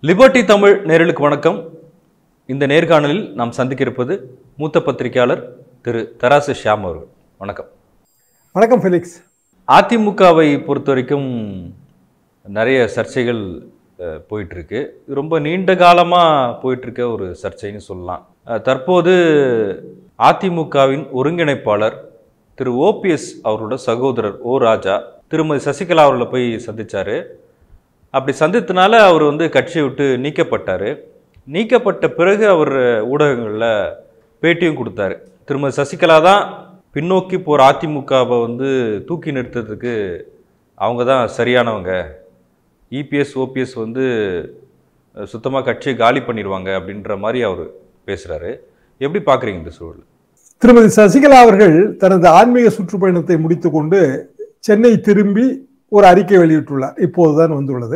Liberty Tamil நேரலுக்கு வணக்கம் இந்த நேர்காணலில் நாம் சந்திக்க இருப்பது மூத்த பத்திரிகையாளர் திரு தராசு ஷியாம் அவர்கள் வணக்கம் வணக்கம் ஃபெலிக்ஸ் அதிமுகவை பொறுத்த வரைக்கும் நிறைய சர்ச்சைகள் அஹ், போயிட்டு இருக்கு இது ரொம்ப நீண்ட காலமாக போயிட்டு இருக்க ஒரு சர்ச்சைன்னு சொல்லலாம் அஹ், தற்போது அதிமுகவின் ஒருங்கிணைப்பாளர் திரு ஓபிஎஸ் அவரோட சகோதரர் ஓ ராஜா திருமதி சசிகலா அவர்களை போய் சந்திச்சாரு அப்படி சந்தித்தனால அவர் வந்து கட்சியை விட்டு நீக்கப்பட்டார் நீக்கப்பட்ட பிறகு அவர் ஊடகங்களில் பேட்டியும் கொடுத்தாரு திருமதி சசிகலா தான் பின்னோக்கி போகிற அதிமுகவை வந்து தூக்கி நிறுத்துறதுக்கு அவங்க தான் சரியானவங்க இபிஎஸ் ஓபிஎஸ் வந்து சுத்தமாக கட்சியை காலி பண்ணிடுவாங்க அப்படின்ற மாதிரி அவர் பேசுகிறாரு எப்படி பார்க்குறீங்க இந்த சூழல் திருமதி சசிகலா அவர்கள் தனது ஆன்மீக சுற்றுப்பயணத்தை முடித்துக்கொண்டு சென்னை திரும்பி ஒரு அறிக்கை வெளியிட்டுள்ளார் இப்போதுதான் வந்துள்ளது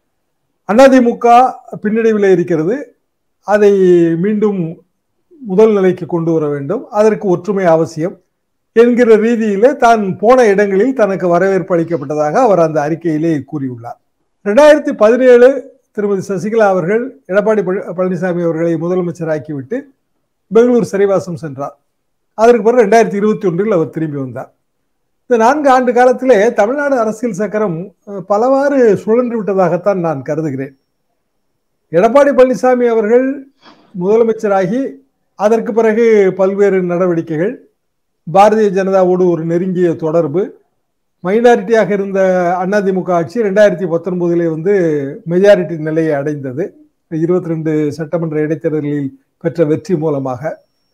அதிமுக பின்னடைவில் இருக்கிறது அதை மீண்டும் முதல் நிலைக்கு கொண்டு வர வேண்டும் அதற்கு ஒற்றுமை அவசியம் என்கிற ரீதியிலே தான் போன இடங்களில் தனக்கு வரவேற்பு அளிக்கப்பட்டதாக அவர் அந்த அறிக்கையிலே கூறியுள்ளார் ரெண்டாயிரத்தி பதினேழு திருமதி சசிகலா அவர்கள் எடப்பாடி பழ- பழனிசாமி அவர்களை முதலமைச்சராக்கிவிட்டு பெங்களூர் சிறைவாசம் சென்றார் அதற்கு பிறகு ரெண்டாயிரத்தி இருபத்தி ஒன்றில் அவர் திரும்பி வந்தார் இந்த நான்கு ஆண்டு காலத்திலே தமிழ்நாடு அரசியல் சக்கரம் அஹ், பலவாறு சுழன்று விட்டதாகத்தான் நான் கருதுகிறேன் எடப்பாடி பழனிசாமி அவர்கள் முதலமைச்சராகி அதற்கு பிறகு பல்வேறு நடவடிக்கைகள் பாரதிய ஜனதாவோடு ஒரு நெருங்கிய தொடர்பு மைனாரிட்டியாக இருந்த அதிமுக ஆட்சி ரெண்டாயிரத்தி பத்தொன்பதிலே வந்து மெஜாரிட்டி நிலையை அடைந்தது இருபத்தி ரெண்டு சட்டமன்ற இடைத்தேர்தலில் பெற்ற வெற்றி மூலமாக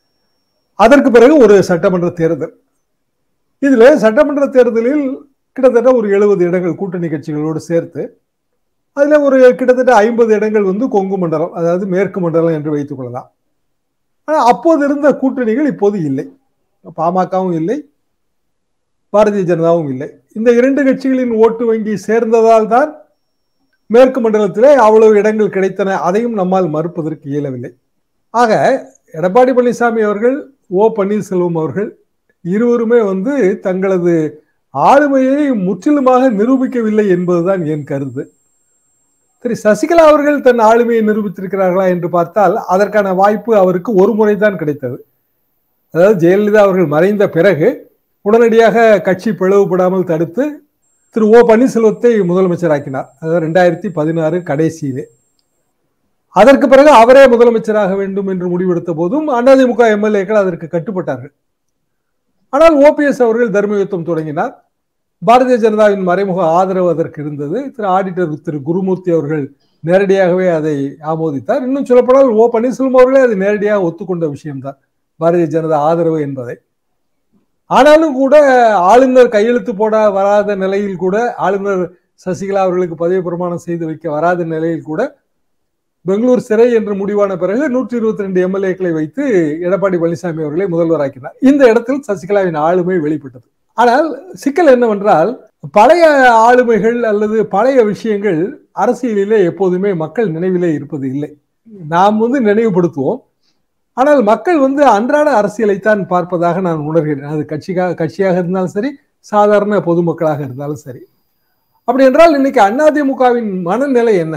அதற்கு பிறகு ஒரு சட்டமன்ற தேர்தல் இதுல சட்டமன்ற தேர்தலில் கிட்டத்தட்ட ஒரு எழுபது இடங்கள் கூட்டணி கட்சிகளோடு சேர்த்து அதுல ஒரு கிட்டத்தட்ட ஐம்பது இடங்கள் வந்து கொங்கு மண்டலம் அதாவது மேற்கு மண்டலம் என்று வைத்துக் கொள்ளலாம் ஆனா அப்போது இருந்த கூட்டணிகள் இப்போது இல்லை பாமகவும் இல்லை பாரதிய ஜனதாவும் இல்லை இந்த இரண்டு கட்சிகளின் ஓட்டு வங்கி சேர்ந்ததால் தான் மேற்கு மண்டலத்திலே அவ்வளவு இடங்கள் கிடைத்தன அதையும் நம்மால் மறுப்பதற்கு இயலவில்லை ஆக எடப்பாடி பழனிசாமி அவர்கள் ஓ பன்னீர்செல்வம் அவர்கள் இருவருமே வந்து தங்களது ஆளுமையை முற்றிலுமாக நிரூபிக்கவில்லை என்பதுதான் என் கருத்து திரு சசிகலா அவர்கள் தன் ஆளுமையை நிரூபித்திருக்கிறார்களா என்று பார்த்தால் அதற்கான வாய்ப்பு அவருக்கு ஒரு முறைதான் கிடைத்தது அதாவது ஜெயலலிதா அவர்கள் மறைந்த பிறகு உடனடியாக கட்சி பிளவுபடாமல் தடுத்து திரு ஓ பன்னீர்செல்வத்தை முதலமைச்சராக்கினார் அதாவது ரெண்டாயிரத்தி பதினாறு கடைசியிலே அதற்கு பிறகு அவரே முதலமைச்சராக வேண்டும் என்று முடிவெடுத்த போதும் அதிமுக எம்எல்ஏக்கள் அதற்கு கட்டுப்பட்டார்கள் ஆனால் ஓபிஎஸ் அவர்கள் தர்ம யுத்தம் தொடங்கினார் பாரதிய ஜனதாவின் மறைமுக ஆதரவு அதற்கு இருந்தது திரு ஆடிட்டர் திரு குருமூர்த்தி அவர்கள் நேரடியாகவே அதை ஆமோதித்தார் இன்னும் சொல்லப்போனால் ஓ பன்னீர்செல்வம் அவர்களே அதை நேரடியாக ஒத்துக்கொண்ட விஷயம்தான் பாரதிய ஜனதா ஆதரவு என்பதை ஆனாலும் கூட ஆளுநர் கையெழுத்து போட வராத நிலையில் கூட ஆளுநர் சசிகலா அவர்களுக்கு பதவி பிரமாணம் செய்து வைக்க வராத நிலையில் கூட பெங்களூர் சிறை என்று முடிவான பிறகு நூற்றி இருபத்தி ரெண்டு எம்எல்ஏக்களை வைத்து எடப்பாடி பழனிசாமி அவர்களை முதல்வராக்கினார் இந்த இடத்தில் சசிகலாவின் ஆளுமை வெளிப்பட்டது ஆனால் சிக்கல் என்னவென்றால் பழைய ஆளுமைகள் அல்லது பழைய விஷயங்கள் அரசியலிலே எப்போதுமே மக்கள் நினைவிலே இருப்பது இல்லை நாம் வந்து நினைவுபடுத்துவோம் ஆனால் மக்கள் வந்து அன்றாட அரசியலைத்தான் பார்ப்பதாக நான் உணர்கிறேன் அது கட்சிக்காக கட்சியாக இருந்தாலும் சரி சாதாரண பொதுமக்களாக இருந்தாலும் சரி அப்படி என்றால் இன்னைக்கு அதிமுகவின் மனநிலை என்ன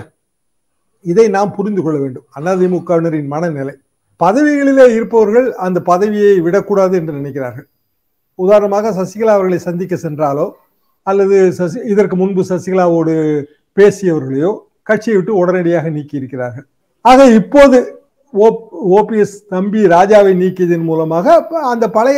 இதை நாம் புரிந்து கொள்ள வேண்டும் அதிமுகவினரின் மனநிலை பதவிகளிலே இருப்பவர்கள் அந்த பதவியை விடக்கூடாது என்று நினைக்கிறார்கள் உதாரணமாக சசிகலா அவர்களை சந்திக்க சென்றாலோ அல்லது சசி இதற்கு முன்பு சசிகலாவோடு பேசியவர்களையோ கட்சியை விட்டு உடனடியாக நீக்கி இருக்கிறார்கள் ஆக இப்போது ஓபிஎஸ் தம்பி ராஜாவை நீக்கியதன் மூலமாக அந்த பழைய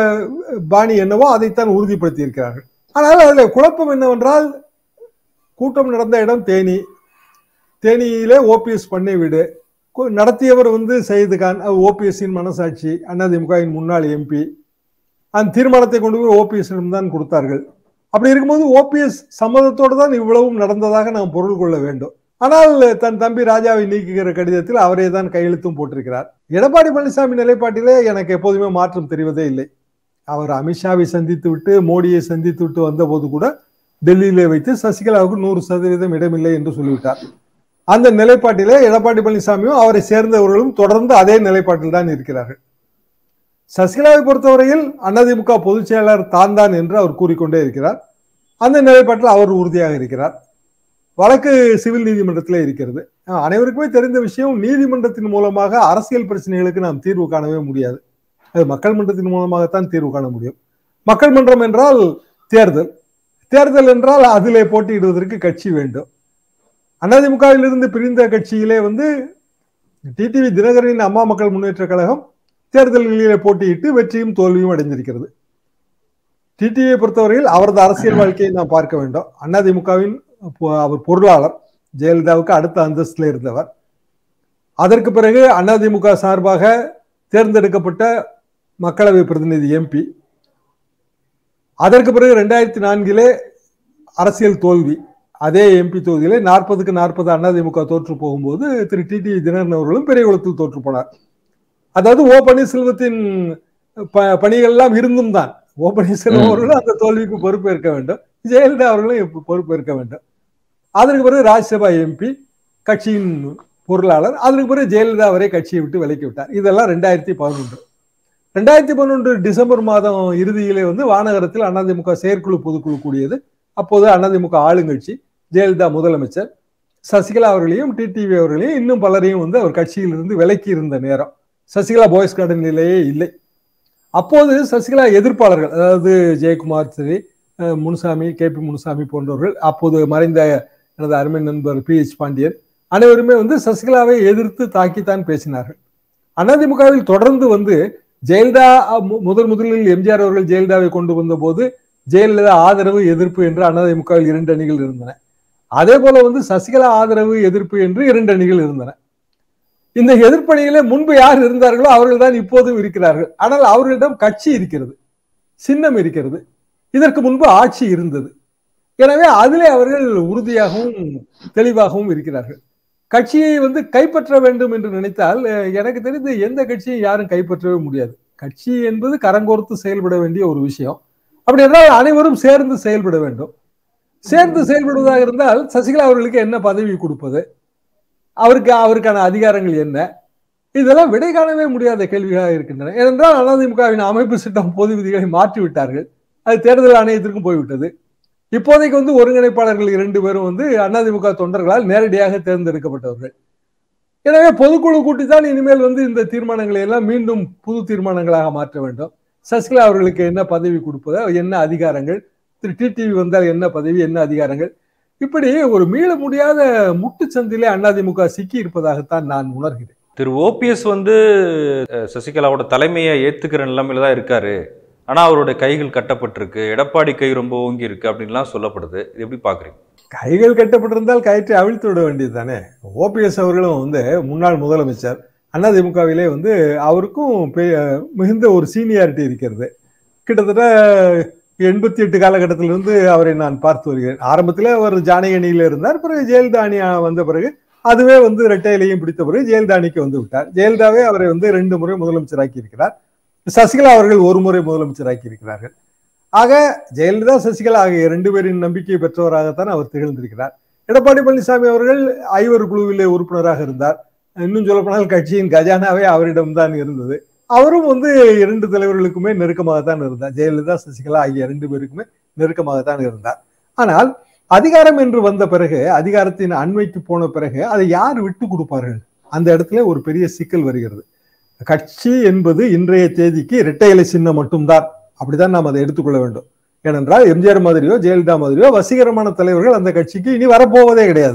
பாணி என்னவோ அதைத்தான் உறுதிப்படுத்தி இருக்கிறார்கள் ஆனால் அதில் குழப்பம் என்னவென்றால் கூட்டம் நடந்த இடம் தேனி தேனியிலே ஓபிஎஸ் பண்ணை வீடு கு- நடத்தியவர் வந்து சயீது கான் ஓபிஎஸ்ஸின் மனசாட்சி அதிமுகவின் முன்னாள் எம்பி அந்த தீர்மானத்தை கொண்டு போய் ஓபிஎஸ்ஸிடம் தான் கொடுத்தார்கள் அப்படி இருக்கும்போது ஓபிஎஸ் சம்மதத்தோடு தான் இவ்வளவும் நடந்ததாக நாம் பொருள் கொள்ள வேண்டும் ஆனால் தன் தம்பி ராஜாவை நீக்குகிற கடிதத்தில் அவரே தான் கையெழுத்தும் போட்டிருக்கிறார் எடப்பாடி பழனிசாமி நிலைப்பாட்டிலே எனக்கு எப்போதுமே மாற்றம் தெரிவதே இல்லை அவர் அமித்ஷாவை சந்தித்து விட்டு மோடியை சந்தித்து விட்டு வந்தபோது கூட டெல்லியிலே வைத்து சசிகலாவுக்கு நூறு சதவீதம் இடமில்லை என்று சொல்லிவிட்டார் அந்த நிலைப்பாட்டிலே எடப்பாடி பழனிசாமியும் அவரை சேர்ந்தவர்களும் தொடர்ந்து அதே நிலைப்பாட்டில் தான் இருக்கிறார்கள் சசிகலாவை பொறுத்தவரையில் அதிமுக பொதுச் செயலாளர் தான் தான் என்று அவர் கூறிக்கொண்டே இருக்கிறார் அந்த நிலைப்பாட்டில் அவர் உறுதியாக இருக்கிறார் வழக்கு சிவில் நீதிமன்றத்திலே இருக்கிறது அஹ் அனைவருக்குமே தெரிந்த விஷயம் நீதிமன்றத்தின் மூலமாக அரசியல் பிரச்சனைகளுக்கு நாம் தீர்வு காணவே முடியாது அது மக்கள் மன்றத்தின் மூலமாகத்தான் தீர்வு காண முடியும் மக்கள் மன்றம் என்றால் தேர்தல் தேர்தல் என்றால் அதிலே போட்டியிடுவதற்கு கட்சி வேண்டும் அதிமுகவிலிருந்து பிரிந்த கட்சியிலே வந்து டிடிவி தினகரனின் அம்மா மக்கள் முன்னேற்ற கழகம் தேர்தல்களிலே போட்டியிட்டு வெற்றியும் தோல்வியும் அடைந்திருக்கிறது டிடிவியை பொறுத்தவரையில் அவரது அரசியல் வாழ்க்கையை நாம் பார்க்க வேண்டும் அதிமுகவின் அவர் பொருளாளர் ஜெயலலிதாவுக்கு அடுத்த அந்தஸ்தில் இருந்தவர் அதற்கு பிறகு அதிமுக சார்பாக தேர்ந்தெடுக்கப்பட்ட மக்களவை பிரதிநிதி எம்பி அதற்கு பிறகு ரெண்டாயிரத்தி நான்கிலே அரசியல் தோல்வி அதே எம்பி தொகுதியிலே நாற்பதுக்கு நாற்பது அதிமுக தோற்று போகும்போது திரு டி டி தினகரன் அவர்களும் பெரிய குளத்தில் தோற்று போனார் அதாவது ஓ பன்னீர்செல்வத்தின் ப- பணிகள் எல்லாம் இருந்தும் தான் ஓ பன்னீர்செல்வம் ம். அவர்களும் அந்த தோல்விக்கு பொறுப்பேற்க வேண்டும் ஜெயலலிதா அவர்களும் இப்ப பொறுப்பேற்க வேண்டும் அதற்கு பிறகு ராஜ்யசபா எம்பி கட்சியின் பொருளாளர் அதற்கு பிறகு ஜெயலலிதா அவரை கட்சியை விட்டு விலக்கி விட்டார் இதெல்லாம் ரெண்டாயிரத்தி பதினொன்று ரெண்டாயிரத்தி பதினொன்று டிசம்பர் மாதம் இறுதியிலே வந்து வானகரத்தில் அதிமுக செயற்குழு பொதுக்குழு கூடியது அப்போது அதிமுக ஆளுங்கட்சி ஜெயலலிதா முதலமைச்சர் சசிகலா அவர்களையும் டிடிவி அவர்களையும் இன்னும் பலரையும் வந்து அவர் கட்சியிலிருந்து விலக்கி இருந்த நேரம் சசிகலா பாய்ஸ் கார்டன் நிலையே இல்லை அப்போது சசிகலா எதிர்ப்பாளர்கள் அதாவது ஜெயக்குமார் சரி அஹ் முனுசாமி கே பி முனுசாமி போன்றவர்கள் அப்போது மறைந்த எனது அருமை நண்பர் பி எச் பாண்டியன் அனைவருமே வந்து சசிகலாவை எதிர்த்து தாக்கித்தான் பேசினார்கள் அதிமுகவில் தொடர்ந்து வந்து ஜெயலலிதா அஹ், மு- முதல் முதலில் எம்ஜிஆர் அவர்கள் ஜெயலலிதாவை கொண்டு வந்த போது ஜெயலலிதா ஆதரவு எதிர்ப்பு என்று அதிமுகவில் இரண்டு அணிகள் இருந்தன அதே போல வந்து சசிகலா ஆதரவு எதிர்ப்பு என்று இரண்டு அணிகள் இருந்தன இந்த எதிர்ப்பணிகளே முன்பு யார் இருந்தார்களோ அவர்கள் தான் இப்போதும் இருக்கிறார்கள் ஆனால் அவர்களிடம் கட்சி இருக்கிறது சின்னம் இருக்கிறது இதற்கு முன்பு ஆட்சி இருந்தது எனவே அதிலே அவர்கள் உறுதியாகவும் தெளிவாகவும் இருக்கிறார்கள் கட்சியை வந்து கைப்பற்ற வேண்டும் என்று நினைத்தால் அஹ், எனக்கு தெரிந்து எந்த கட்சியும் யாரும் கைப்பற்றவே முடியாது கட்சி என்பது கரங்கோர்த்து செயல்பட வேண்டிய ஒரு விஷயம் அப்படி என்றால் அனைவரும் சேர்ந்து செயல்பட வேண்டும் சேர்ந்து செயல்படுவதாக இருந்தால் சசிகலா அவர்களுக்கு என்ன பதவி கொடுப்பது அவருக்கு அவருக்கான அதிகாரங்கள் என்ன இதெல்லாம் விடை காணவே முடியாத கேள்விகளாக இருக்கின்றன ஏனென்றால் அதிமுகவின் அமைப்பு சட்டம் பொது விதிகளை மாற்றி விட்டார்கள் அது தேர்தல் ஆணையத்திற்கும் போய்விட்டது இப்போதைக்கு வந்து ஒருங்கிணைப்பாளர்கள் இரண்டு பேரும் வந்து அதிமுக தொண்டர்களால் நேரடியாக தேர்ந்தெடுக்கப்பட்டவர்கள் எனவே பொதுக்குழு கூட்டித்தான் இனிமேல் வந்து இந்த தீர்மானங்களை எல்லாம் மீண்டும் புது தீர்மானங்களாக மாற்ற வேண்டும் சசிகலா அவர்களுக்கு என்ன பதவி கொடுப்பது என்ன அதிகாரங்கள் திரு டிடிவி வந்தால் என்ன பதவி என்ன அதிகாரங்கள் இப்படி ஒரு மீள முடியாத முட்டுச்சந்திலே அதிமுக சிக்கி இருப்பதாகத்தான் நான் உணர்கிறேன் திரு ஓபிஎஸ் வந்து அஹ், சசிகலாவோட தலைமையை ஏத்துக்கிற நிலைமையில தான் இருக்காரு ஆனா அவருடைய கைகள் கட்டப்பட்டிருக்கு எடப்பாடி கை ரொம்ப ஓங்கி இருக்கு அப்படின்லாம் சொல்லப்படுது இது எப்படி பாக்குறீங்க கைகள் கட்டப்பட்டிருந்தால் கயிற்றை அவிழ்த்து விட வேண்டியது தானே ஓபிஎஸ் அவர்களும் வந்து முன்னாள் முதலமைச்சர் அதிமுகவிலே வந்து அவருக்கும் பெ- மிகுந்த ஒரு சீனியாரிட்டி இருக்கிறது கிட்டத்தட்ட எண்பத்தி எட்டு காலகட்டத்திலிருந்து அவரை நான் பார்த்து வருகிறேன் ஆரம்பத்தில் அவர் ஜானகி அணியில் இருந்தார் பிறகு ஜெயலலிதா அணி வந்த பிறகு அதுவே வந்து இரட்டையிலையும் பிடித்த பிறகு ஜெயலலிதா அணிக்கு வந்து விட்டார் ஜெயலலிதாவே அவரை வந்து ரெண்டு முறை முதலமைச்சராக்கி இருக்கிறார் சசிகலா அவர்கள் ஒரு முறை முதலமைச்சராக்கி இருக்கிறார்கள் ஆக ஜெயலலிதா சசிகலா ஆகிய இரண்டு பேரின் நம்பிக்கையை பெற்றவராகத்தான் அவர் திகழ்ந்திருக்கிறார் எடப்பாடி பழனிசாமி அவர்கள் ஐவர் குழுவிலே உறுப்பினராக இருந்தார் இன்னும் சொல்லப்போனால் கட்சியின் கஜானாவே அவரிடம்தான் இருந்தது அவரும் வந்து இரண்டு தலைவர்களுக்குமே நெருக்கமாகத்தான் இருந்தார் ஜெயலலிதா சசிகலா ஆகிய இரண்டு பேருக்குமே நெருக்கமாகத்தான் இருந்தார் ஆனால் அதிகாரம் என்று வந்த பிறகு அதிகாரத்தின் அண்மைக்கு போன பிறகு அதை யார் விட்டு கொடுப்பார்கள் அந்த இடத்துல ஒரு பெரிய சிக்கல் வருகிறது கட்சி என்பது இன்றைய தேதிக்கு இரட்டை இலை சின்னம் மட்டும்தான் அப்படிதான் நாம் அதை எடுத்துக்கொள்ள வேண்டும் ஏனென்றால் எம்ஜிஆர் மாதிரியோ ஜெயலலிதா மாதிரியோ வசீகரமான தலைவர்கள் அந்த கட்சிக்கு இனி வரப்போவதே கிடையாது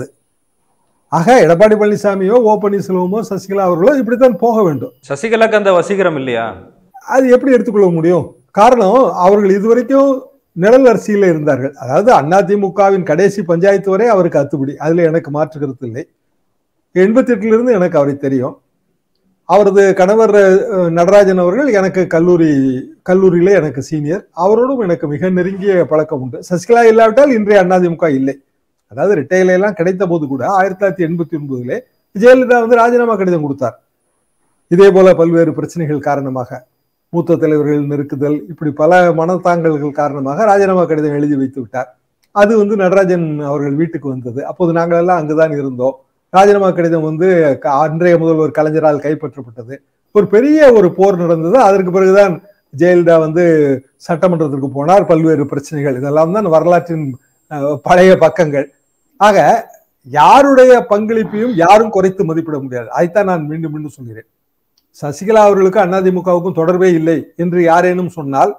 ஆக எடப்பாடி பழனிசாமியோ ஓ பன்னீர்செல்வமோ சசிகலா அவர்களோ இப்படித்தான் போக வேண்டும் சசிகலாக்கு அந்த வசீகரம் இல்லையா அது எப்படி எடுத்துக்கொள்ள முடியும் காரணம் அவர்கள் இதுவரைக்கும் நிழல் அரசியல இருந்தார்கள் அதாவது அதிமுகவின் கடைசி பஞ்சாயத்து வரை அவருக்கு அத்துப்படி அதுல எனக்கு மாற்று கருத்து இல்லை எண்பத்தி எட்டுல இருந்து எனக்கு அவரை தெரியும் அவரது கணவர் அஹ், நடராஜன் அவர்கள் எனக்கு கல்லூரி கல்லூரியிலே எனக்கு சீனியர் அவரோடும் எனக்கு மிக நெருங்கிய பழக்கம் உண்டு சசிகலா இல்லாவிட்டால் இன்றைய அதிமுக இல்லை அதாவது ரிட்டையில எல்லாம் கிடைத்த போது கூட ஆயிரத்தி தொள்ளாயிரத்தி எண்பத்தி ஒன்பதுல ஜெயலலிதா வந்து ராஜினாமா கடிதம் கொடுத்தார் இதே போல பல்வேறு பிரச்சனைகள் காரணமாக மூத்த தலைவர்கள் நெருக்குதல் இப்படி பல மனத்தாங்கல்கள் காரணமாக ராஜினாமா கடிதம் எழுதி வைத்து விட்டார் அது வந்து நடராஜன் அவர்கள் வீட்டுக்கு வந்தது அப்போது நாங்கள் எல்லாம் அங்குதான் இருந்தோம் ராஜினாமா கடிதம் வந்து க- அன்றைய முதல்வர் கலைஞரால் கைப்பற்றப்பட்டது ஒரு பெரிய ஒரு போர் நடந்தது அதற்கு பிறகுதான் ஜெயலலிதா வந்து சட்டமன்றத்திற்கு போனார் பல்வேறு பிரச்சனைகள் இதெல்லாம் தான் வரலாற்றின் அஹ், பழைய பக்கங்கள் ஆக யாருடைய பங்களிப்பையும் யாரும் குறைத்து மதிப்பிட முடியாது அதைத்தான் நான் மீண்டும் மீண்டும் சொல்கிறேன் சசிகலா அவர்களுக்கு அதிமுகவுக்கும் தொடர்பே இல்லை என்று யாரேனும் சொன்னால்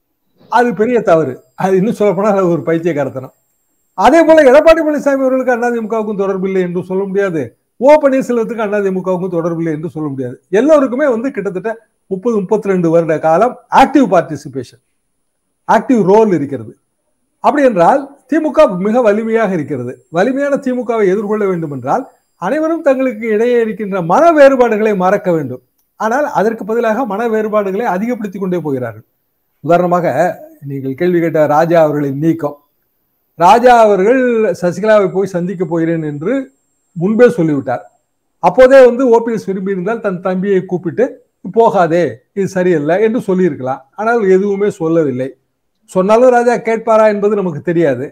அது பெரிய தவறு அது இன்னும் சொல்ல போனால் அது ஒரு பைத்தியக்காரத்தனம் அதே போல எடப்பாடி பழனிசாமி அவர்களுக்கு அதிமுகவுக்கும் தொடர்பு இல்லை என்று சொல்ல முடியாது ஓ பன்னீர்செல்வத்துக்கு அதிமுகவுக்கும் தொடர்பு இல்லை என்று சொல்ல முடியாது எல்லோருக்குமே வந்து கிட்டத்தட்ட முப்பது முப்பத்தி ரெண்டு வருட காலம் ஆக்டிவ் பார்ட்டிசிபேஷன் ஆக்டிவ் ரோல் இருக்கிறது அப்படி என்றால் திமுக மிக வலிமையாக இருக்கிறது வலிமையான திமுகவை எதிர்கொள்ள வேண்டும் என்றால் அனைவரும் தங்களுக்கு இடையே இருக்கின்ற மன வேறுபாடுகளை மறக்க வேண்டும் ஆனால் அதற்கு பதிலாக மன வேறுபாடுகளை அதிகப்படுத்திக் கொண்டே போகிறார்கள் உதாரணமாக நீங்கள் கேள்வி கேட்ட ராஜா அவர்களின் நீக்கம் ராஜா அவர்கள் சசிகலாவை போய் சந்திக்க போகிறேன் என்று முன்பே சொல்லிவிட்டார் அப்போதே வந்து ஓபிஎஸ் விரும்பி இருந்தால் தன் தம்பியை கூப்பிட்டு போகாதே இது சரியில்லை என்று சொல்லியிருக்கலாம் ஆனால் எதுவுமே சொல்லவில்லை சொன்னாலும் ராஜா கேட்பாரா என்பது நமக்கு தெரியாது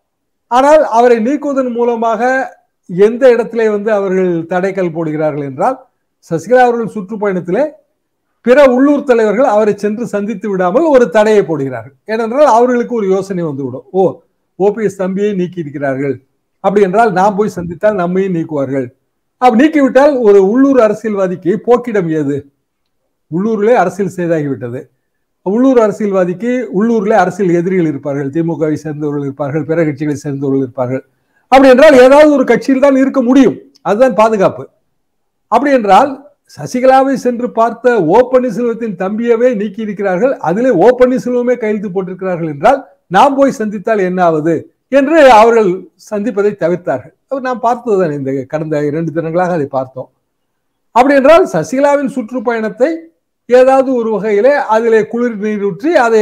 ஆனால் அவரை நீக்குவதன் மூலமாக எந்த இடத்திலே வந்து அவர்கள் தடைக்கல் போடுகிறார்கள் என்றால் சசிகலா அவர்கள் சுற்றுப்பயணத்திலே பிற உள்ளூர் தலைவர்கள் அவரை சென்று சந்தித்து விடாமல் ஒரு தடையை போடுகிறார்கள் ஏனென்றால் அவர்களுக்கு ஒரு யோசனை வந்துவிடும் ஓ ஓபிஎஸ் தம்பியை நீக்கி இருக்கிறார்கள் அப்படி என்றால் நாம் போய் சந்தித்தால் நம்மையும் நீக்குவார்கள் அப்படி நீக்கிவிட்டால் ஒரு உள்ளூர் அரசியல்வாதிக்கு போக்கிடம் ஏது உள்ளூரிலே அரசியல் செய்தாகிவிட்டது உள்ளூர் அரசியல்வாதிக்கு உள்ளூர்ல அரசியல் எதிரிகள் இருப்பார்கள் திமுகவை சேர்ந்தவர்கள் இருப்பார்கள் பிற கட்சிகளை சேர்ந்தவர்கள் இருப்பார்கள் அப்படி என்றால் ஏதாவது ஒரு கட்சியில் தான் இருக்க முடியும் அதுதான் பாதுகாப்பு அப்படி என்றால் சசிகலாவை சென்று பார்த்த ஓ பன்னீர்செல்வத்தின் தம்பியவே நீக்கி இருக்கிறார்கள் அதிலே ஓ பன்னீர்செல்வமே கையெழுத்து போட்டிருக்கிறார்கள் என்றால் நாம் போய் சந்தித்தால் என்ன ஆவது என்று அவர்கள் சந்திப்பதை தவிர்த்தார்கள் அவர் நாம் பார்த்ததுதான் இந்த கடந்த இரண்டு தினங்களாக அதை பார்த்தோம் அப்படி என்றால் சசிகலாவின் சுற்றுப்பயணத்தை ஏதாவது ஒரு வகையிலே அதிலே குளிர் நீரூற்றி அதை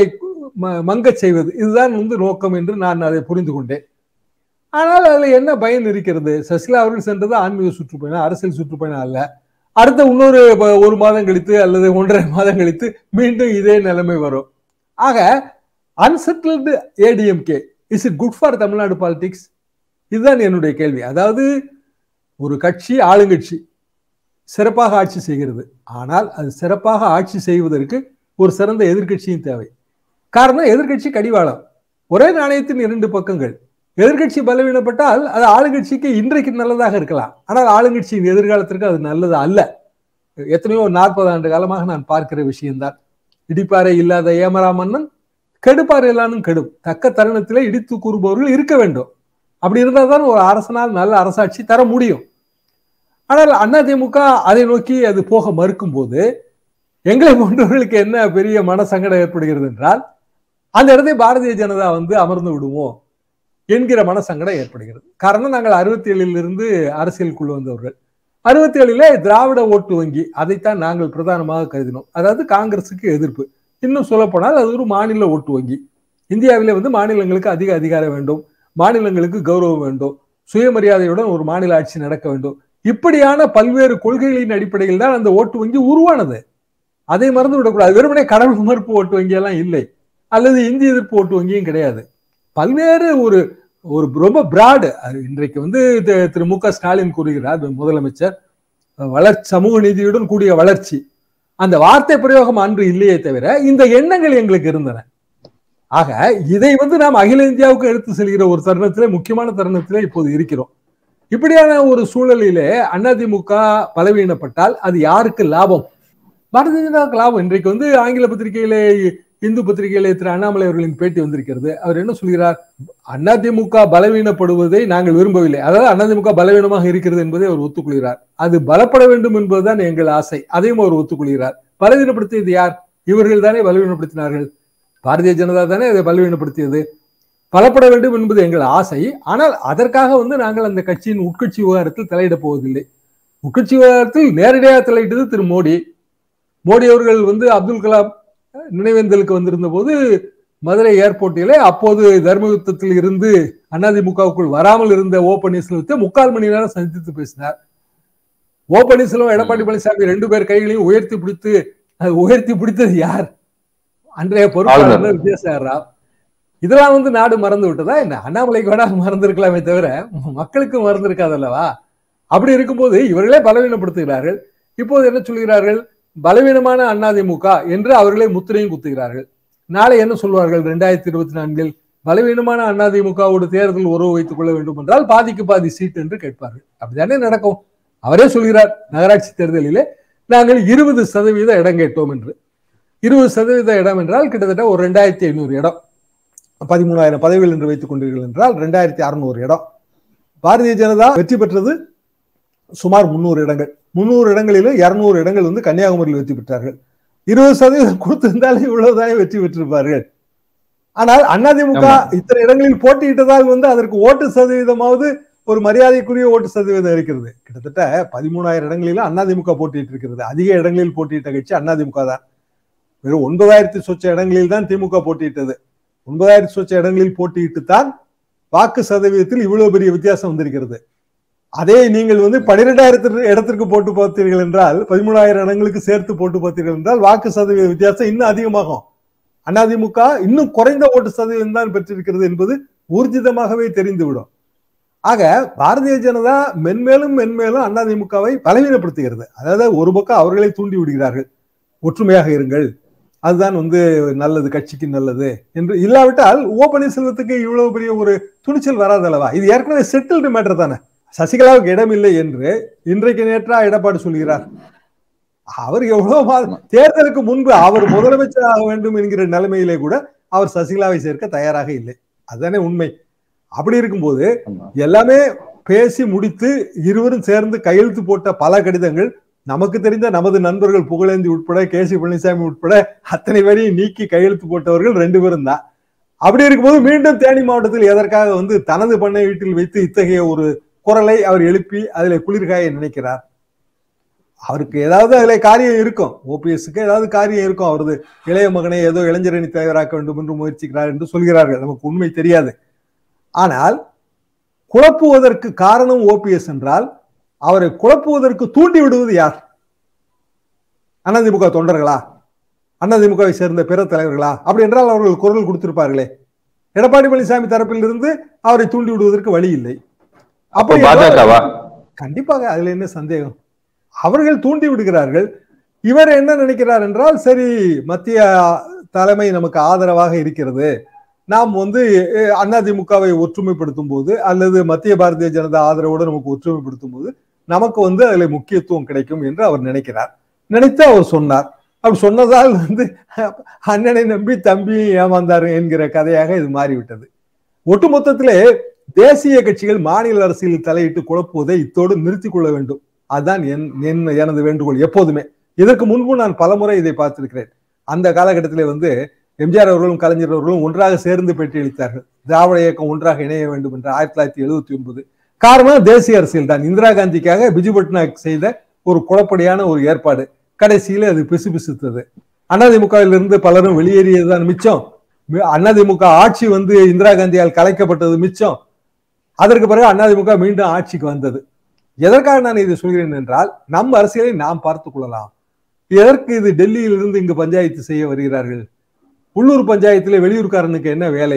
மங்கச் செய்வது இதுதான் வந்து நோக்கம் என்று நான் அதை புரிந்து கொண்டேன் ஆனால் அதுல என்ன பயன் இருக்கிறது சசிகலா அவர்கள் சென்றது ஆன்மீக சுற்றுப்பயணம் அரசியல் சுற்றுப்பயணம் அல்ல அடுத்த இன்னொரு ஒரு மாதம் கழித்து அல்லது ஒன்றரை மாதம் கழித்து மீண்டும் இதே நிலைமை வரும் ஆக unsettled ADMK is it good for Tamil Nadu politics இதுதான் என்னுடைய கேள்வி அதாவது ஒரு கட்சி ஆளுங்கட்சி சிறப்பாக ஆட்சி செய்கிறது ஆனால் அது சிறப்பாக ஆட்சி செய்வதற்கு ஒரு சிறந்த எதிர்கட்சியும் தேவை காரணம் எதிர்கட்சி கடிவாளம் ஒரே நாணயத்தின் இரண்டு பக்கங்கள் எதிர்கட்சி பலவீனப்பட்டால் அது ஆளுங்கட்சிக்கு இன்றைக்கு நல்லதாக இருக்கலாம் ஆனால் ஆளுங்கட்சியின் எதிர்காலத்திற்கு அது நல்லது அல்ல எத்தனையோ நாற்பது ஆண்டு காலமாக நான் பார்க்கிற விஷயம்தான் இடிப்பாறை இல்லாத ஏமரா மன்னன் கெடுப்பாறை இல்லாலும் கெடும் தக்க தருணத்திலே இடித்து கூறுபவர்கள் இருக்க வேண்டும் அப்படி இருந்தால் தான் ஒரு அரசனால் நல்ல அரசாட்சி தர முடியும் ஆனால் அதிமுக அதை நோக்கி அது போக மறுக்கும் போது எங்களை போன்றவர்களுக்கு என்ன பெரிய மன சங்கடம் ஏற்படுகிறது என்றால் அந்த இடத்தை பாரதிய ஜனதா வந்து அமர்ந்து விடுவோம் என்கிற மன சங்கடம் ஏற்படுகிறது காரணம் நாங்கள் அறுபத்தி ஏழில் இருந்து அரசியலுக்குள் வந்தவர்கள் அறுபத்தி ஏழிலே திராவிட ஓட்டு வங்கி அதைத்தான் நாங்கள் பிரதானமாக கருதினோம் அதாவது காங்கிரசுக்கு எதிர்ப்பு இன்னும் சொல்லப்போனால் அது ஒரு மாநில ஓட்டு வங்கி இந்தியாவிலே வந்து மாநிலங்களுக்கு அதிக அதிகாரம் வேண்டும் மாநிலங்களுக்கு கௌரவம் வேண்டும் சுயமரியாதையுடன் ஒரு மாநில ஆட்சி நடக்க வேண்டும் இப்படியான பல்வேறு கொள்கைகளின் அடிப்படையில் தான் அந்த ஓட்டு வங்கி உருவானது அதை மறந்து விடக்கூடாது வெறுமனே கடவுள் மறுப்பு ஓட்டு வங்கி எல்லாம் இல்லை அல்லது இந்தி எதிர்ப்பு ஓட்டு வங்கியும் கிடையாது பல்வேறு ஒரு ஒரு ரொம்ப பிராடு இன்றைக்கு வந்து திரு மு க ஸ்டாலின் கூறுகிறார் முதலமைச்சர் வளர்ச்சி சமூக நீதியுடன் கூடிய வளர்ச்சி அந்த வார்த்தை பிரயோகம் அன்று இல்லையே தவிர இந்த எண்ணங்கள் எங்களுக்கு இருந்தன ஆக இதை வந்து நாம் அகில இந்தியாவுக்கு எடுத்து செல்கிற ஒரு தருணத்திலே முக்கியமான தருணத்திலே இப்போது இருக்கிறோம் இப்படியான ஒரு சூழலிலே அதிமுக பலவீனப்பட்டால் அது யாருக்கு லாபம் பாரதிய ஜனதாவுக்கு லாபம் இன்றைக்கு வந்து ஆங்கில பத்திரிகையிலே இந்து பத்திரிகையிலே திரு அண்ணாமலை அவர்களின் பேட்டி வந்திருக்கிறது அவர் என்ன சொல்கிறார் அதிமுக பலவீனப்படுவதை நாங்கள் விரும்பவில்லை அதாவது அதிமுக பலவீனமாக இருக்கிறது என்பதை அவர் ஒத்துக்கொள்கிறார் அது பலப்பட வேண்டும் என்பதுதான் எங்கள் ஆசை அதையும் அவர் ஒத்துக்கொள்கிறார் பலவீனப்படுத்தியது யார் இவர்கள் தானே பலவீனப்படுத்தினார்கள் பாரதிய ஜனதா தானே அதை பலவீனப்படுத்தியது பலப்பட வேண்டும் என்பது எங்கள் ஆசை ஆனால் அதற்காக வந்து நாங்கள் அந்த கட்சியின் உட்கட்சி விவகாரத்தில் தலையிடப் போவதில்லை உட்கட்சி விவகாரத்தில் நேரடியாக தலையிட்டது திரு மோடி மோடி அவர்கள் வந்து அப்துல் கலாம் நினைவேந்தலுக்கு வந்திருந்த போது மதுரை ஏர்போர்ட்டிலே அப்போது தர்மயுத்தத்தில் இருந்து அதிமுகவுக்குள் வராமல் இருந்த ஓ பன்னீர்செல்வத்தை முக்கால் மணி நேரம் சந்தித்து பேசினார் ஓ பன்னீர்செல்வம் எடப்பாடி பழனிசாமி ரெண்டு பேர் கைகளையும் உயர்த்தி பிடித்து உயர்த்தி பிடித்தது யார் அன்றைய பொறுப்பாளர் விஜயசாகர் ராவ் இதெல்லாம் வந்து நாடு மறந்து விட்டதா என்ன அண்ணாமலைக்கு வேணா மறந்திருக்கலாமே தவிர மக்களுக்கு மறந்திருக்காது அல்லவா அப்படி இருக்கும்போது இவர்களே பலவீனப்படுத்துகிறார்கள் இப்போது என்ன சொல்கிறார்கள் பலவீனமான அதிமுக என்று அவர்களே முத்திரையும் குத்துகிறார்கள் நாளை என்ன சொல்வார்கள் ரெண்டாயிரத்தி இருபத்தி நான்கில் பலவீனமான அதிமுகவோடு தேர்தல் உறவு வைத்துக் கொள்ள வேண்டும் என்றால் பாதிக்கு பாதி சீட் என்று கேட்பார்கள் அப்படித்தானே நடக்கும் அவரே சொல்கிறார் நகராட்சி தேர்தலிலே நாங்கள் இருபது சதவீத இடம் கேட்டோம் என்று இருபது சதவீத இடம் என்றால் கிட்டத்தட்ட ஒரு ரெண்டாயிரத்தி ஐநூறு இடம் பதிமூணாயிரம் பதவிகள் என்று வைத்துக் கொண்டீர்கள் என்றால் ரெண்டாயிரத்தி அறுநூறு இடம் பாரதிய ஜனதா வெற்றி பெற்றது சுமார் முன்னூறு இடங்கள் முன்னூறு இடங்களிலும் இருநூறு இடங்கள் வந்து கன்னியாகுமரியில் வெற்றி பெற்றார்கள் இருபது சதவீதம் கொடுத்திருந்தாலும் இவ்வளவுதான் வெற்றி பெற்றிருப்பார்கள் ஆனால் அதிமுக ஆமா. இத்தனை இடங்களில் போட்டியிட்டதால் வந்து அதற்கு ஓட்டு சதவீதமாவது ஒரு மரியாதைக்குரிய ஓட்டு சதவீதம் இருக்கிறது கிட்டத்தட்ட பதிமூணாயிரம் இடங்களிலும் அதிமுக போட்டியிட்டு இருக்கிறது அதிக இடங்களில் போட்டியிட்ட கட்சி அதிமுக தான் வெறும் ஒன்பதாயிரத்தி சொச்ச இடங்களில் தான் திமுக போட்டியிட்டது ஒன்பதாயிரத்தி சொச்ச இடங்களில் போட்டியிட்டு தான் வாக்கு சதவீதத்தில் இவ்வளவு பெரிய வித்தியாசம் வந்திருக்கிறது அதே நீங்கள் வந்து பனிரெண்டாயிரத்து இடத்திற்கு போட்டு பார்த்தீர்கள் என்றால் பதிமூணாயிரம் இடங்களுக்கு சேர்த்து போட்டு பார்த்தீர்கள் என்றால் வாக்கு சதவீத வித்தியாசம் இன்னும் அதிகமாகும் அதிமுக இன்னும் குறைந்த ஓட்டு சதவீதம் தான் பெற்றிருக்கிறது என்பது ஊர்ஜிதமாகவே தெரிந்துவிடும் ஆக பாரதிய ஜனதா மென்மேலும் மென்மேலும் அதிமுகவை பலவீனப்படுத்துகிறது அதாவது ஒரு பக்கம் அவர்களை தூண்டி விடுகிறார்கள் ஒற்றுமையாக இருங்கள் அதுதான் வந்து நல்லது கட்சிக்கு நல்லது என்று இல்லாவிட்டால் ஓ பன்னீர்செல்வத்துக்கு இவ்வளவு பெரிய ஒரு துணிச்சல் வராது அல்லவா இது ஏற்கனவே செட்டில்டு மேட்டர் தானே சசிகலாவுக்கு இடமில்லை என்று இன்றைக்கு நேற்றா எடப்பாடி சொல்கிறார் அவர் எவ்வளவு மா- தேர்தலுக்கு முன்பு அவர் முதலமைச்சர் ஆக வேண்டும் என்கிற நிலைமையிலே கூட அவர் சசிகலாவை சேர்க்க தயாராக இல்லை அதுதானே உண்மை அப்படி இருக்கும்போது ஆமா. எல்லாமே பேசி முடித்து இருவரும் சேர்ந்து கையெழுத்து போட்ட பல கடிதங்கள் நமக்கு தெரிந்த நமது நண்பர்கள் புகழேந்தி உட்பட கே சி பழனிசாமி உட்பட அத்தனை பேரையும் நீக்கி கையெழுத்து போட்டவர்கள் ரெண்டு பேரும் தான் அப்படி இருக்கும்போது மீண்டும் தேனி மாவட்டத்தில் எதற்காக வந்து தனது பண்ணை வீட்டில் வைத்து இத்தகைய ஒரு குரலை அவர் எழுப்பி அதிலே குளிர்காய நினைக்கிறார் அவருக்கு ஏதாவது அதுல காரியம் இருக்கும் ஓபிஎஸ்க்கு ஏதாவது காரியம் இருக்கும் அவரது இளைய மகனை ஏதோ இளைஞரணி தலைவராக்க வேண்டும் என்று முயற்சிக்கிறார் என்று சொல்கிறார்கள் நமக்கு உண்மை தெரியாது ஆனால் குழப்புவதற்கு காரணம் ஓபிஎஸ் என்றால் அவரை குழப்புவதற்கு தூண்டி விடுவது யார் அதிமுக தொண்டர்களா அதிமுகவை சேர்ந்த பிற தலைவர்களா அப்படி என்றால் அவர்கள் குரல் கொடுத்திருப்பார்களே எடப்பாடி பழனிசாமி தரப்பில் இருந்து அவரை தூண்டி விடுவதற்கு வழி இல்லை அப்போ அப்படி பாஜகவா கண்டிப்பாக அதுல என்ன சந்தேகம் அவர்கள் தூண்டி விடுகிறார்கள் இவர் என்ன நினைக்கிறார் என்றால் சரி மத்திய தலைமை நமக்கு ஆதரவாக இருக்கிறது நாம் வந்து அஹ், அதிமுகவை ஒற்றுமைப்படுத்தும் போது அல்லது மத்திய பாரதிய ஜனதா ஆதரவோடு நமக்கு ஒற்றுமைப்படுத்தும் போது நமக்கு வந்து அதுல முக்கியத்துவம் கிடைக்கும் என்று அவர் நினைக்கிறார் நினைத்து அவர் சொன்னார் அப்படி சொன்னதால் வந்து அண்ணனை நம்பி தம்பி ஏமாந்தாரு என்கிற கதையாக இது மாறிவிட்டது ஒட்டுமொத்தத்திலே தேசிய கட்சிகள் மாநில அரசியலில் தலையிட்டு குழப்புவதை இத்தோடு நிறுத்திக் கொள்ள வேண்டும் அதுதான் என் என் எனது வேண்டுகோள் எப்போதுமே இதற்கு முன்பு நான் பலமுறை இதை பார்த்திருக்கிறேன் அந்த காலகட்டத்திலே வந்து எம்ஜிஆர் அவர்களும் கலைஞர் அவர்களும் ஒன்றாக சேர்ந்து பேட்டியளித்தார்கள் திராவிட இயக்கம் ஒன்றாக இணைய வேண்டும் என்று ஆயிரத்தி தொள்ளாயிரத்தி எழுபத்தி ஒன்பது காரணம் தேசிய அரசியல் தான் இந்திரா காந்திக்காக பிஜு பட்நாயக் செய்த ஒரு குழப்படியான ஒரு ஏற்பாடு கடைசியில அது பிசுபிசுத்தது அதிமுகவில் இருந்து பலரும் வெளியேறியதுதான் மிச்சம் மி- அதிமுக ஆட்சி வந்து இந்திரா காந்தியால் கலைக்கப்பட்டது மிச்சம் அதற்கு பிறகு அதிமுக மீண்டும் ஆட்சிக்கு வந்தது எதற்காக நான் இதை சொல்கிறேன் என்றால் நம் அரசியலை நாம் பார்த்துக் கொள்ளலாம் எதற்கு இது டெல்லியில் இருந்து இங்கு பஞ்சாயத்து செய்ய வருகிறார்கள் உள்ளூர் பஞ்சாயத்திலே வெளியூர்காரனுக்கு என்ன வேலை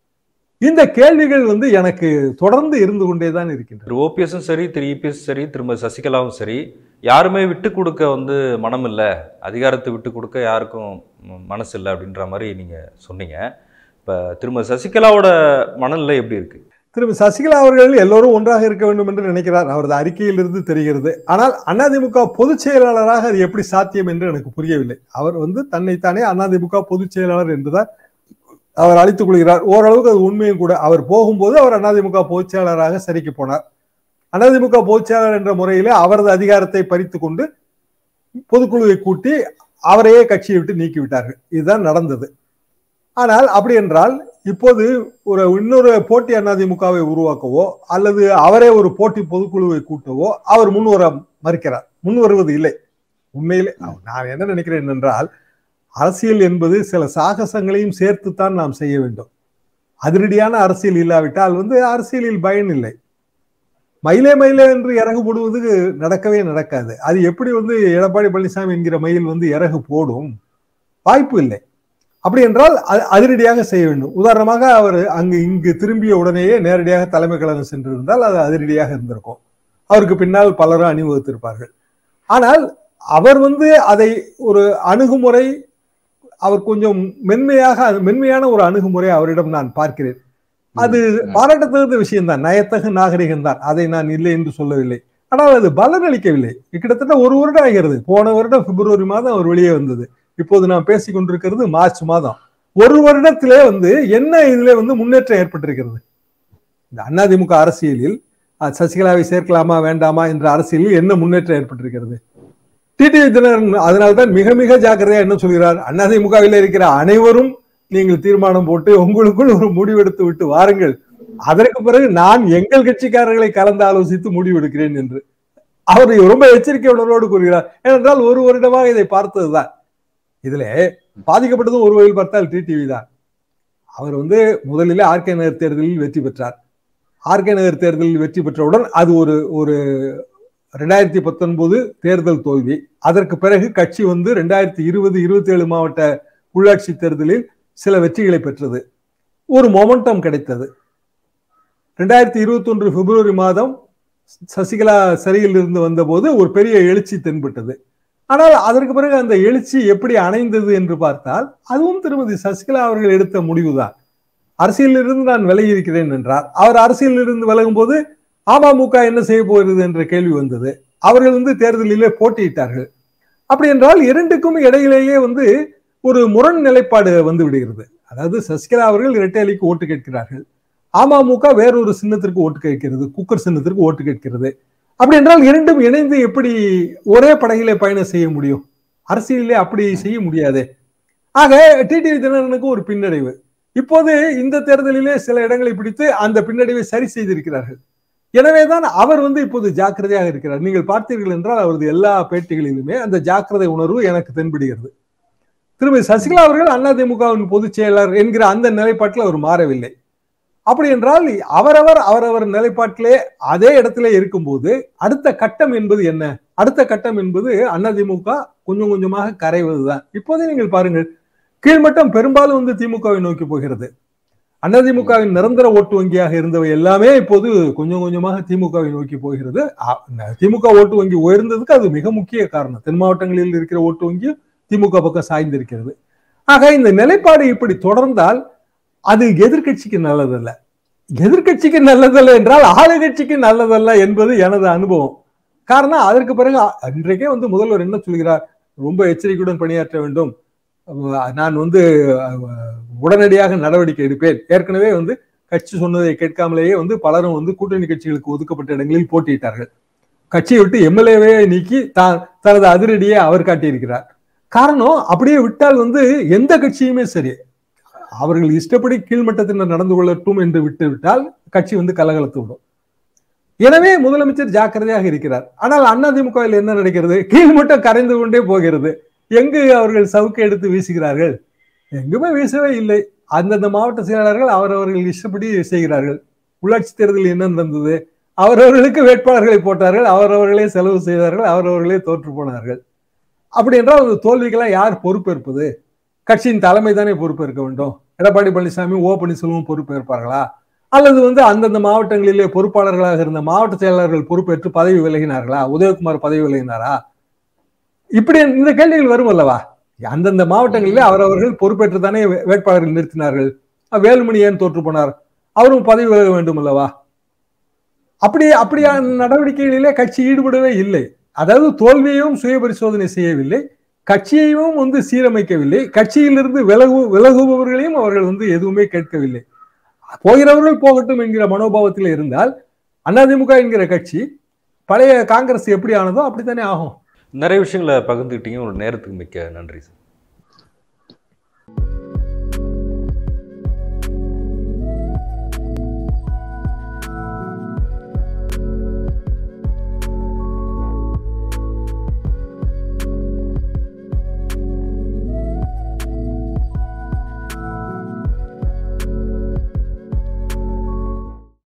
இந்த கேள்விகள் வந்து எனக்கு தொடர்ந்து இருந்து கொண்டே தான் இருக்கின்றன திரு ஓபிஎஸும் சரி திரு இபிஎஸ் சரி திரும்ப சசிகலாவும் சரி யாருமே விட்டு கொடுக்க வந்து மனம் இல்லை அதிகாரத்தை விட்டு கொடுக்க யாருக்கும் ம- மனசு இல்லை அப்படின்ற மாதிரி நீங்க சொன்னீங்க இப்போ திரும்ப சசிகலாவோட மனநிலை எப்படி இருக்கு திரும்ப சசிகலா அவர்கள் எல்லோரும் ஒன்றாக இருக்க வேண்டும் என்று நினைக்கிறார் அவரது அறிக்கையிலிருந்து தெரிகிறது ஆனால் அதிமுக பொதுச் செயலாளராக அது எப்படி சாத்தியம் என்று எனக்கு புரியவில்லை அவர் வந்து தன்னைத்தானே அதிமுக பொதுச் செயலாளர் என்றுதான் அவர் அழைத்துக் கொள்கிறார் ஓரளவுக்கு அது உண்மையும் கூட அவர் போகும்போது அவர் அதிமுக பொதுச் செயலாளராக சரிக்கு போனார் அதிமுக பொதுச் செயலாளர் என்ற முறையிலே அவரது அதிகாரத்தை பறித்து கொண்டு பொதுக்குழுவை கூட்டி அவரையே கட்சியை விட்டு நீக்கிவிட்டார்கள் இதுதான் நடந்தது ஆனால் அப்படி என்றால் இப்போது ஒரு இன்னொரு போட்டி அதிமுகவை உருவாக்கவோ அல்லது அவரே ஒரு போட்டி பொதுக்குழுவை கூட்டவோ அவர் முன் வர மறுக்கிறார் முன் வருவது இல்லை உண்மையிலே நான் என்ன நினைக்கிறேன் என்றால் அரசியல் என்பது சில சாகசங்களையும் சேர்த்துத்தான் நாம் செய்ய வேண்டும் அதிரடியான அரசியல் இல்லாவிட்டால் வந்து அரசியலில் பயன் இல்லை மயிலே மயிலே என்று இறகு போடுவது நடக்கவே நடக்காது அது எப்படி வந்து எடப்பாடி பழனிசாமி என்கிற மயில் வந்து இறகு போடும் வாய்ப்பு இல்லை அப்படி என்றால் அ- அதிரடியாக செய்ய வேண்டும் உதாரணமாக அவர் அங்கு இங்கு திரும்பிய உடனேயே நேரடியாக தலைமை கழகம் சென்றிருந்தால் அது அதிரடியாக இருந்திருக்கும் அவருக்கு பின்னால் பலரும் அணிவகுத்திருப்பார்கள் ஆனால் அவர் வந்து அதை ஒரு அணுகுமுறை அவர் கொஞ்சம் மென்மையாக மென்மையான ஒரு அணுகுமுறை அவரிடம் நான் பார்க்கிறேன் அது பாராட்டத்தகுந்த விஷயம்தான் நயத்தகு நாகரிகம் தான் அதை நான் இல்லை என்று சொல்லவில்லை ஆனால் அது பலனளிக்கவில்லை கிட்டத்தட்ட ஒரு வருடம் ஆகிறது போன வருடம் பிப்ரவரி மாதம் அவர் வெளியே வந்தது இப்போது நாம் பேசிக் கொண்டிருக்கிறது மார்ச் மாதம் ஒரு வருடத்திலே வந்து என்ன இதுல வந்து முன்னேற்றம் ஏற்பட்டிருக்கிறது இந்த அதிமுக அரசியலில் அஹ், சசிகலாவை சேர்க்கலாமா வேண்டாமா என்ற அரசியலில் என்ன முன்னேற்றம் ஏற்பட்டிருக்கிறது டிடிவி தினகரன் அதனால்தான் மிக மிக ஜாக்கிரதையா என்ன சொல்கிறார் அதிமுகவில் இருக்கிற அனைவரும் நீங்கள் தீர்மானம் போட்டு உங்களுக்குள் ஒரு முடிவெடுத்து விட்டு வாருங்கள் அதற்கு பிறகு நான் எங்கள் கட்சிக்காரர்களை கலந்து ஆலோசித்து முடிவெடுக்கிறேன் என்று அவர் ரொம்ப எச்சரிக்கை உணர்வோடு கூறுகிறார் ஏனென்றால் ஒரு வருடமாக இதை பார்த்ததுதான் இதுல பாதிக்கப்பட்டதும் ஒரு வகையில் பார்த்தால் டிடிவி தான் அவர் வந்து முதலிலே ஆர்கே நகர் தேர்தலில் வெற்றி பெற்றார் ஆர்கே நகர் தேர்தலில் வெற்றி பெற்றவுடன் அது ஒரு ஒரு ரெண்டாயிரத்தி பத்தொன்பது தேர்தல் தோல்வி அதற்கு பிறகு கட்சி வந்து ரெண்டாயிரத்தி இருபது இருபத்தி ஏழு மாவட்ட உள்ளாட்சி தேர்தலில் சில வெற்றிகளை பெற்றது ஒரு மொமெண்டம் கிடைத்தது ரெண்டாயிரத்தி இருபத்தி ஒன்று பிப்ரவரி மாதம் சசிகலா சிறையில் இருந்து வந்தபோது ஒரு பெரிய எழுச்சி தென்பட்டது ஆனால் அதற்கு பிறகு அந்த எழுச்சி எப்படி அணைந்தது என்று பார்த்தால் அதுவும் திருமதி சசிகலா அவர்கள் எடுத்த முடிவுதான் அரசியலிலிருந்து நான் விலகி இருக்கிறேன் என்றார் அவர் அரசியலிலிருந்து விலகும் போது அமமுக என்ன செய்ய போகிறது என்ற கேள்வி வந்தது அவர்கள் வந்து தேர்தலிலே போட்டியிட்டார்கள் அப்படி என்றால் இரண்டுக்கும் இடையிலேயே வந்து ஒரு முரண் நிலைப்பாடு வந்து விடுகிறது அதாவது சசிகலா அவர்கள் இரட்டையலிக்கு ஓட்டு கேட்கிறார்கள் அமமுக வேறொரு சின்னத்திற்கு ஓட்டு கேட்கிறது குக்கர் சின்னத்திற்கு ஓட்டு கேட்கிறது அப்படி என்றால் இரண்டும் இணைந்து எப்படி ஒரே படகிலே பயணம் செய்ய முடியும் அரசியலிலே அப்படி செய்ய முடியாது ஆக டிடிவி தினகரனுக்கு ஒரு பின்னடைவு இப்போது இந்த தேர்தலிலே சில இடங்களை பிடித்து அந்த பின்னடைவை சரி செய்திருக்கிறார்கள் எனவேதான் அவர் வந்து இப்போது ஜாக்கிரதையாக இருக்கிறார் நீங்கள் பார்த்தீர்கள் என்றால் அவரது எல்லா பேட்டிகளிலுமே அந்த ஜாக்கிரதை உணர்வு எனக்கு தென்படுகிறது திருமதி சசிகலா அவர்கள் அதிமுகவின் பொதுச் செயலர் என்கிற அந்த நிலைப்பாட்டில் அவர் மாறவில்லை அப்படி என்றால் அவரவர் அவரவர் நிலைப்பாட்டிலே அதே இடத்திலே இருக்கும்போது அடுத்த கட்டம் என்பது என்ன அடுத்த கட்டம் என்பது அதிமுக கொஞ்சம் கொஞ்சமாக கரைவதுதான் இப்போதே நீங்கள் பாருங்கள் கீழ்மட்டம் பெரும்பாலும் வந்து திமுகவை நோக்கி போகிறது அதிமுகவின் நிரந்தர ஓட்டு வங்கியாக இருந்தவை எல்லாமே இப்போது கொஞ்சம் கொஞ்சமாக திமுகவை நோக்கி போகிறது அ- திமுக ஓட்டு வங்கி உயர்ந்ததுக்கு அது மிக முக்கிய காரணம் தென் மாவட்டங்களில் இருக்கிற ஓட்டு வங்கி திமுக பக்கம் சாய்ந்திருக்கிறது ஆக இந்த நிலைப்பாடு இப்படி தொடர்ந்தால் அது எதிர்க்கட்சிக்கு நல்லதல்ல எதிர்க்கட்சிக்கு நல்லதல்ல என்றால் ஆளுங்கட்சிக்கு நல்லதல்ல என்பது எனது அனுபவம் காரணம் அதற்கு பிறகு அ- இன்றைக்கே வந்து முதல்வர் என்ன சொல்கிறார் ரொம்ப எச்சரிக்கையுடன் பணியாற்ற வேண்டும் அஹ் நான் வந்து அஹ், உடனடியாக நடவடிக்கை எடுப்பேன் ஏற்கனவே வந்து கட்சி சொன்னதை கேட்காமலேயே வந்து பலரும் வந்து கூட்டணி கட்சிகளுக்கு ஒதுக்கப்பட்ட இடங்களில் போட்டியிட்டார்கள் கட்சியை விட்டு எம்எல்ஏவே நீக்கி தான் தனது அதிரடியை அவர் காட்டியிருக்கிறார் காரணம் அப்படியே விட்டால் வந்து எந்த கட்சியுமே சரி அவர்கள் இஷ்டப்படி கீழ்மட்டத்தினர் நடந்து கொள்ளட்டும் என்று விட்டு விட்டால் கட்சி வந்து கலகலத்து விடும் எனவே முதலமைச்சர் ஜாக்கிரதையாக இருக்கிறார் ஆனால் அதிமுகவில் என்ன நடக்கிறது கீழ்மட்டம் கரைந்து கொண்டே போகிறது எங்கு அவர்கள் சவுக்கை எடுத்து வீசுகிறார்கள் எங்குமே வீசவே இல்லை அந்தந்த மாவட்ட செயலாளர்கள் அவரவர்கள் இஷ்டப்படி செய்கிறார்கள் உள்ளாட்சி தேர்தலில் என்ன நடந்தது அவரவர்களுக்கு வேட்பாளர்களை போட்டார்கள் அவரவர்களே செலவு செய்தார்கள் அவரவர்களே தோற்று போனார்கள் அப்படி என்றால் அந்த தோல்விக்கெல்லாம் யார் பொறுப்பேற்பது கட்சியின் தலைமை தானே பொறுப்பேற்க வேண்டும் எடப்பாடி பழனிசாமி ஓ பன்னீர்செல்வம் பொறுப்பேற்பார்களா அல்லது வந்து அந்தந்த மாவட்டங்களிலே பொறுப்பாளர்களாக இருந்த மாவட்ட செயலாளர்கள் பொறுப்பேற்று பதவி விலகினார்களா உதயகுமார் பதவி விலகினாரா இப்படி இந்த கேள்விகள் வரும் அல்லவா அந்தந்த மாவட்டங்களிலே அவரவர்கள் பொறுப்பேற்று தானே வே- வேட்பாளர்கள் நிறுத்தினார்கள் அஹ் வேலுமணி ஏன் தோற்று போனார் அவரும் பதவி விலக வேண்டும் அல்லவா அப்படி அப்படியான நடவடிக்கைகளிலே கட்சி ஈடுபடவே இல்லை அதாவது தோல்வியையும் சுய பரிசோதனை செய்யவில்லை கட்சியையும் வந்து சீரமைக்கவில்லை கட்சியிலிருந்து விலகு விலகுபவர்களையும் அவர்கள் வந்து எதுவுமே கேட்கவில்லை போகிறவர்கள் போகட்டும் என்கிற மனோபாவத்தில் இருந்தால் அதிமுக என்கிற கட்சி பழைய காங்கிரஸ் எப்படி ஆனதோ அப்படித்தானே ஆகும் நிறைய விஷயங்களை பகிர்ந்துக்கிட்டீங்க ஒரு நேரத்துக்கு மிக்க நன்றி சார்